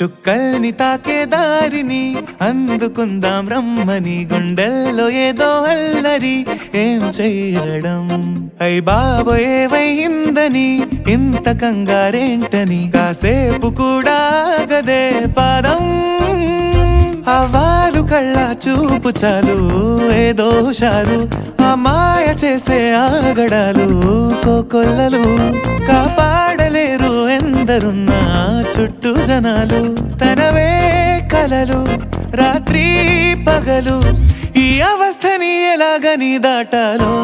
చుక్కల్ని తాకే దారిని అందుకుందాం రమ్మని గుండెల్లో ఏదో అల్లరి ఏం చెయ్యడం అయ్ బాబో ఏవైందని ఇంత కంగారేంటని కాసేపు కూడా గదే పాదం అవ్వాలు కళ్ళ చూపు చాలు ఏదో షారు ఆ మాయ చేసే ఆగడాలు కోకొల్లలు కాపాడలేరు ఎందరున్నా చుట్టూ జనాలు తనవే కలలు రాత్రి పగలు ఈ అవస్థని ఎలాగని దాటాలో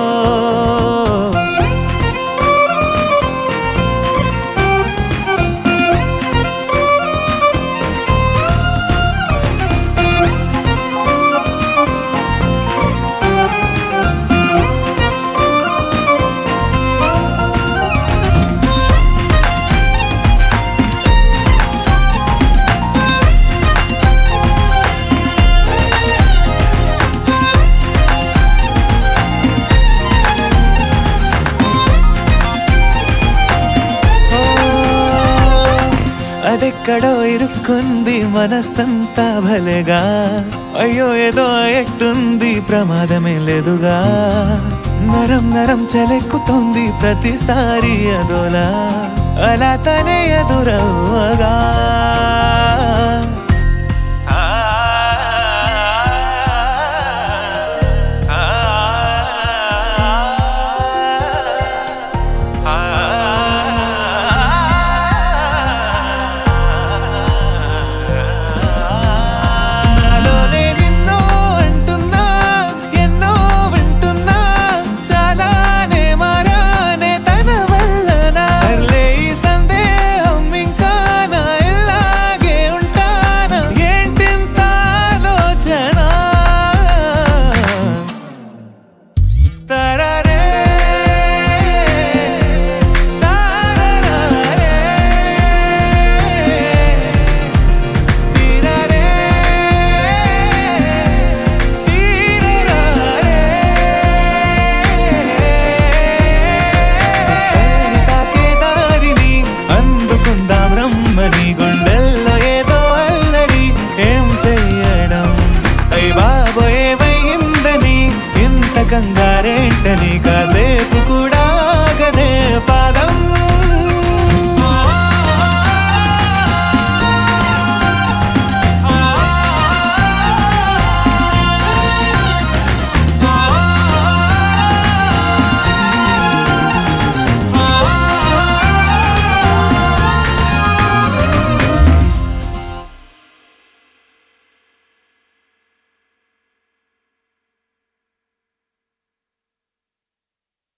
అదెక్కడో ఇరుక్కుంది మనసంతా భలేగా అయ్యో ఏదో ఎట్టుంది ప్రమాదమే లేదుగా నరం నరం చలెక్కుతోంది ప్రతిసారి అదోలా అలా తనే ఎదురవ్వగా